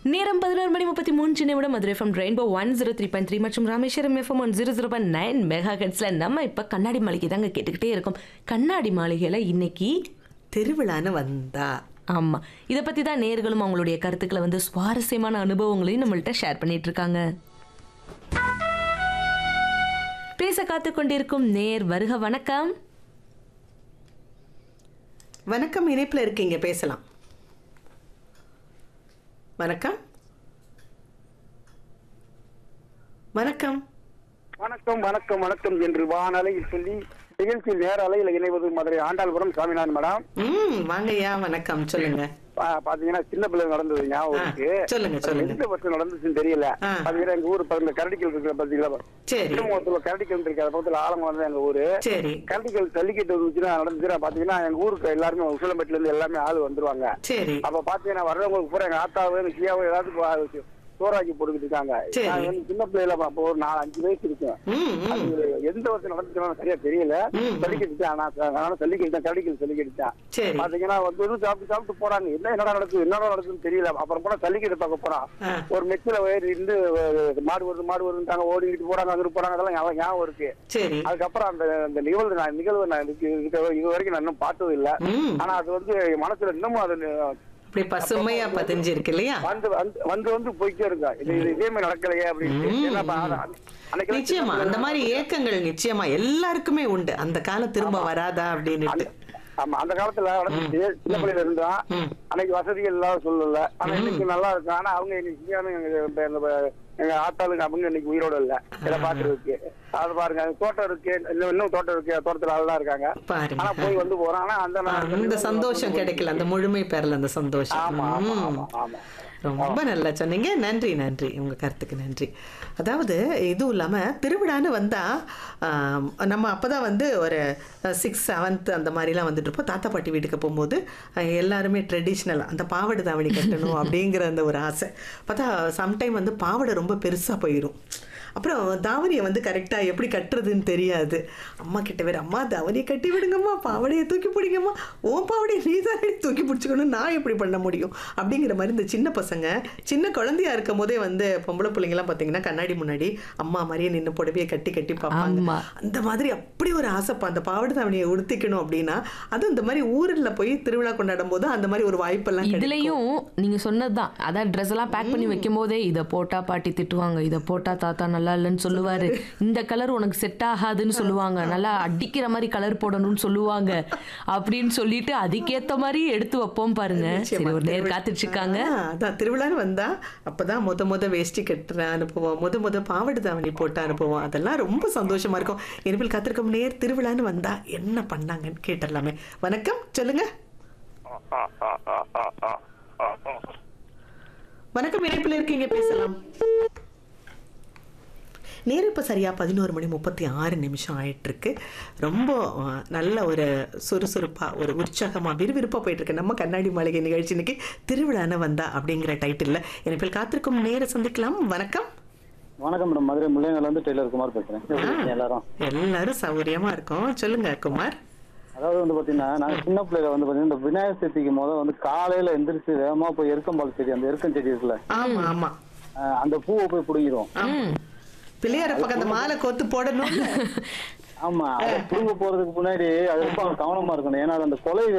நேரம் பதினோரு மணி முப்பத்தி மூன்று நிமிடம் Madurai FM rainbow one zero three point three மற்றும் Rameswaram FM one zero zero point nine mega ஹெட்ஸில் நம்ம இப்போ கண்ணாடி மாளிகை தாங்க கேட்டுக்கிட்டே இருக்கோம் கண்ணாடி மாளிகையில் இன்னைக்கு திருவிழான்னு வந்தா ஆமாம் இதை பற்றி தான் நேர்களும் அவங்களுடைய கருத்துக்களை வந்து சுவாரஸ்யமான அனுபவங்களையும் நம்மள்ட்ட ஷேர் பண்ணிட்டு இருக்காங்க பேச காத்து கொண்டிருக்கும் நேர் வருக வணக்கம் வணக்கம் இணைப்பில் இருக்கீங்க பேசலாம் வணக்கம் வணக்கம் வணக்கம் வணக்கம் வணக்கம் என்று வானலையில் சொல்லி நிகழ்ச்சியில் நேர அலையில் இணைவது மதுரை ஆண்டாள்புரம் சாமிநாதன் மேடம் ம் வாங்கய்யா வணக்கம் சொல்லுங்க பா- பாத்தீங்கன்னா சின்ன பிள்ளை நடந்தது ஞாபகம் இருக்கு ஆ, சொல்லுங்க, அது சொல்லுங்க. எந்த வருஷம் நடந்துச்சுன்னு தெரியல ஆ. பாத்தீங்கன்னா எங்க ஊர் பக்கத்துல கரடிக்கல் இருக்கிற பாத்தீங்களா சரி திருமுகத்துல கரடிக்கல் இருக்கு அது பக்கத்துல ஆலங்க வந்து எங்க ஊரு சரி கரடிக்கல் ஜல்லிக்கட்டு வந்துச்சுன்னா நடந்துச்சுன்னா பாத்தீங்கன்னா எங்க ஊருக்கு எல்லாருமே உசிலம்பட்டில இருந்து எல்லாமே ஆள் வந்துருவாங்க சரி அப்ப பாத்தீங்கன்னா வர்றவங்களுக்கு பூரா எங்க ஆத்தாவும் எங்க கியாவும் ஏதாவது பா- சோறாக்கி போட்டுக்கிட்டு இருக்காங்க சரி. நான் வந்து சின்ன பிள்ளைல அப்போ ஒரு நாலு அஞ்சு வயசு இருக்கும் ம் ம் அது எந்த வருஷம் நடந்துச்சுன்னு சரியா தெரியல ம். சொல்லிக்கிட்டு ஆனா அதனால சொல்லிக்கிட்டு கடிக்கல் சொல்லிக்கிட்டு சரி பாத்தீங்கன்னா வந்து வந்து சாப்பிட்டு சாப்பிட்டு போறாங்க என்ன என்னடா நடக்குது என்னடா நடக்குதுன்னு தெரியல அப்புறம் போனா சல்லிக்கிட்டு பார்க்க போறான் ஆ. ஒரு மெச்சில ஏறி இருந்து அஹ், மாடு வருது மாடு வருதுட்டாங்க ஓடிக்கிட்டு போறாங்க அங்கிட்டு போறாங்க அதெல்லாம் ஞாபகம் ஞாபகம் இருக்கு சரி அதுக்கப்புறம் அந்த அந்த நிகழ்வு நான் நிகழ்வு நான் இதுக்கு- இதுக்கு- இது வரைக்கும் நான் இன்னும் பார்த்தது இல்ல ம் ஆனா அது வந்து என் மனசுல இன்னமும் அது அப்படி பசுமையா பதிஞ்சிருக்கு இல்லையா வந்து வந்து வந்து வந்து போய்க்கே இருக்கா இது இது இதே மாதிரி நடக்கலையே அப்படின்னு ம். ஏன்னா, அப்ப அது- அன்னைக்கு நிச்சயமா அந்த மாதிரி ஏக்கங்கள் நிச்சயமா எல்லாருக்குமே உண்டு அந்த காலம் திரும்ப வராதா அப்படின்னுட்டு ஆமா அந்த காலத்துல நடந்துச்சு சின்ன பிள்ளைல இருந்தா ம். அன்னைக்கு வசதிகள் எல்லாம் சொல்லல ஆனா இன்னைக்கு நல்லா இருக்கு ஆனா அவங்க இன்னைக்கு இந்தியாவுல எங்க இப்ப எங்க எங்க ஆத்தாளுங்க அவங்க இன்னைக்கு உயிரோட இல்ல இதை பாத்துருக்கு அது பாருங்க அது தோட்டம் இருக்கு இன்னும் இன்னும் தோட்டம் இருக்கு தோட்டத்துல ஆள்லாம் இருக்காங்க பாருங்க ஆனா போய் வந்து போறோம் ஆனா அந்த நாள் அந்த சந்தோஷம் கிடைக்கல அந்த முழுமை பெறல அந்த சந்தோஷம் ஆமா ஆமா ம். ஆமா ஆமா ரொம்ப நல்லா சொன்னீங்க நன்றி நன்றி உங்க கருத்துக்கு நன்றி அதாவது இதுவும் இல்லாம திருவிழான்னு வந்தா ஆம், நம்ம அப்பதான் வந்து ஒரு சிக்ஸ் செவன்த் அந்த மாதிரிலாம் வந்துட்டு இருப்போம் தாத்தா பாட்டி வீட்டுக்கு போகும்போது அஹ், எல்லாருமே ட்ரெடிஷ்னல் அந்த பாவாடை தாவணி கட்டணும் அப்படிங்கிற அந்த ஒரு ஆசை பார்த்தா சம்டைம் வந்து பாவாடை ரொம்ப பெருசா போயிடும் அப்புறம் தாவணியை வந்து கரெக்டாக எப்படி கட்டுறதுன்னு தெரியாது அம்மா கிட்ட வேறு அம்மா தாவணியை கட்டி விடுங்கம்மா பாவடையை தூக்கி பிடிங்கம்மா ஓ பாவடையை நீ தானே தூக்கி பிடிச்சிக்கணும் நான் எப்படி பண்ண முடியும் அப்படிங்கிற மாதிரி இந்த சின்ன பசங்க சின்ன குழந்தையா இருக்கும் போதே வந்து பொம்பளை பிள்ளைங்கலாம் பார்த்தீங்கன்னா கண்ணாடி முன்னாடி அம்மா மாதிரியே நின்று புடவையை கட்டி கட்டி பார்ப்பாங்க ஆமா. அந்த மாதிரி அப்படி ஒரு ஆசைப்பா அந்த பாவாடை தாவணியை உடுத்திக்கணும் அப்படின்னா அதுவும் இந்த மாதிரி ஊரில் போய் திருவிழா கொண்டாடும் போது அந்த மாதிரி ஒரு வாய்ப்பெல்லாம் கிடைக்கும் இதுலயும் நீங்க சொன்னதுதான் அதான் ட்ரெஸ் எல்லாம் பேக் பண்ணி வைக்கும் போதே இதை போட்டா பாட்டி திட்டுவாங்க இதை போட்டா தாத்தா நல்லா இல்லைன்னு சொல்லுவாரு இந்த கலர் உனக்கு செட் ஆகாதுன்னு சொல்லுவாங்க நல்லா அடிக்கிற மாதிரி கலர் போடணும்னு சொல்லுவாங்க அப்படின்னு சொல்லிட்டு அதுக்கேத்த மாதிரி எடுத்து வைப்போம் பாருங்க சரி ஒரு நேர் காத்துட்டு இருக்காங்க ஆ, அதான் திருவிழான்னு வந்தா அப்பதான் முத முத வேஷ்டி கட்டுற அனுப்புவோம் முத முத பாவாடை தாவணி போட்ட அனுப்புவோம் அதெல்லாம் ரொம்ப சந்தோஷமா இருக்கும் இனிமேல் காத்திருக்கும் நேர் திருவிழான்னு வந்தா என்ன பண்ணாங்கன்னு கேட்டுடலாமே வணக்கம் சொல்லுங்க வணக்கம் இணைப்பில் இருக்கீங்க பேசலாம் நேரம் இப்போ சரியாக பதினோரு மணி முப்பத்தி ஆறு நிமிஷம் ஆயிட்டிருக்கு ரொம்ப அஹ், நல்ல ஒரு சுறுசுறுப்பாக ஒரு உற்சாகமாக விறுவிறுப்பாக போயிட்டுருக்கு நம்ம கண்ணாடி மாளிகை நிகழ்ச்சி இன்னைக்கு திருவிழான வந்தா அப்படிங்கிற டைட்டிலில் இனிப்பில் காத்திருக்கும் நேர சந்திக்கலாம் வணக்கம் வணக்கம் மேடம் மதுரை முள்ளையங்கல்ல இருந்து டெய்லர் குமார் பேசுறேன் எப்படி இருக்கீங்க எல்லாரும் எல்லாரும் சௌகரியமாக இருக்கோம் சொல்லுங்க குமார் அதாவது வந்து பாத்தீங்கன்னா நாங்க சின்ன பிள்ளைல வந்து பாத்தீங்கன்னா இந்த விநாயகர் சதுர்த்திக்கு முத வந்து காலையில எந்திரிச்சு வேகமா போய் எருக்கம்பால் செடி அந்த எருக்கம் செடி இருக்குல்ல ஆமா ஆமா அஹ் அந்த பூவை போய் பிடிக்கிறோம் ம். பிள்ளையார பக்கம் அந்த மாலை கோத்து போடணும் ஆமா அதை புடுங்க போறதுக்கு முன்னாடி அது ரொம்ப கவனமா இருக்கணும் ஏன்னா அது அந்த கொலை